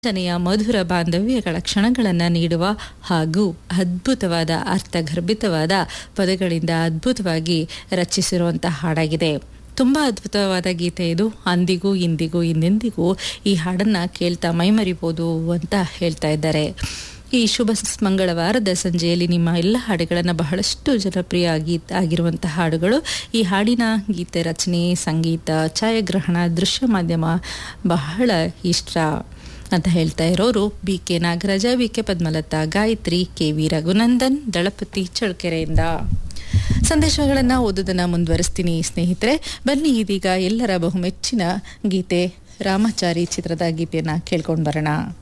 ನೆಯ ಮಧುರ ಬಾಂಧವ್ಯಗಳ ಕ್ಷಣಗಳನ್ನು ನೀಡುವ ಹಾಗೂ ಅದ್ಭುತವಾದ ಅರ್ಥಗರ್ಭಿತವಾದ ಪದಗಳಿಂದ ಅದ್ಭುತವಾಗಿ ರಚಿಸಿರುವಂತಹ ಹಾಡಾಗಿದೆ ತುಂಬ ಅದ್ಭುತವಾದ ಗೀತೆ ಇದು ಅಂದಿಗೂ ಇಂದಿಗೂ ಇಂದೆಂದಿಗೂ ಈ ಹಾಡನ್ನು ಕೇಳ್ತಾ ಮೈಮರಿಬೋದು ಅಂತ ಹೇಳ್ತಾ ಇದ್ದಾರೆ ಈ ಶುಭ ಮಂಗಳವಾರದ ಸಂಜೆಯಲ್ಲಿ ನಿಮ್ಮ ಎಲ್ಲ ಹಾಡುಗಳನ್ನು ಬಹಳಷ್ಟು ಜನಪ್ರಿಯ ಗೀತ ಆಗಿರುವಂತಹ ಹಾಡುಗಳು ಈ ಹಾಡಿನ ಗೀತೆ ರಚನೆ ಸಂಗೀತ ಛಾಯಾಗ್ರಹಣ ದೃಶ್ಯ ಮಾಧ್ಯಮ ಬಹಳ ಇಷ್ಟ ಅಂತ ಹೇಳ್ತಾ ಇರೋರು B K Nagaraja V K Padmalatha Gayatri K V Raghunandan Dalapathi ಚಳ್ಳಕೆರೆಯಿಂದ ಸಂದೇಶಗಳನ್ನು ಓದೋದನ್ನು ಮುಂದುವರಿಸ್ತೀನಿ ಸ್ನೇಹಿತರೆ ಬನ್ನಿ ಇದೀಗ ಎಲ್ಲರ ಬಹುಮೆಚ್ಚಿನ ಗೀತೆ ರಾಮಚಾರಿ ಚಿತ್ರದ ಗೀತೆಯನ್ನು ಕೇಳ್ಕೊಂಡು ಬರೋಣ